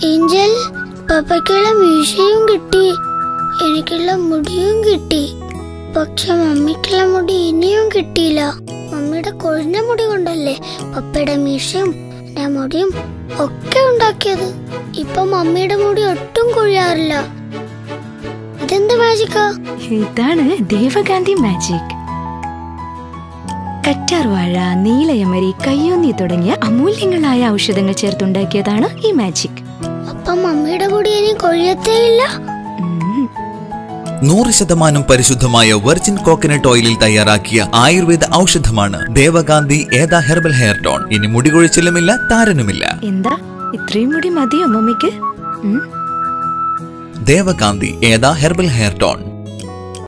Angel പപ്പയ്ക്കുള്ള മീശയും കിട്ടി എനിക്കുള്ള മുടിയും കിട്ടി പക്ഷെ മമ്മിക്കുള്ള മുടി ഇനിയും കിട്ടിയില്ല മമ്മിയുടെ കൊഴിഞ്ഞ മുടി കൊണ്ടല്ലേ പപ്പയുടെ മീശയും എന്റെ മുടിയും ഒക്കെ ഉണ്ടാക്കിയത് ഇപ്പൊ മമ്മിയുടെ മുടി ഒട്ടും കൊഴിയാറില്ല ഇതെന്ത് മാജിക്കാ ഇതാണ് ദേവകാന്തി മാജിക് കറ്റാർവാഴ നീലയമരി കയ്യോന്നി തുടങ്ങിയ അമൂല്യങ്ങളായ ഔഷധങ്ങൾ ചേർത്തുണ്ടാക്കിയതാണ് ഈ മാജിക് അപ്പൊ മമ്മിയുടെ മുടി ഇനി കൊഴിയത്തേയില്ല ഉം. നൂറ് ശതമാനം പരിശുദ്ധമായ വെർജിൻ കോക്കനട്ട് ഓയിലിൽ തയ്യാറാക്കിയ ആയുർവേദ ഔഷധമാണ് ദേവകാന്തി ഏതാ ഹെർബൽ ഹെയർ ടോൺ ഇനി മുടി കൊഴിച്ചിലുമില്ല താരനുമില്ല എന്താ ഇത്രയും മുടി മതിയോ മമ്മിക്ക് ഉം ദേവകാന്തി ഏതാ ഹെർബൽ ഹെയർ ടോൺ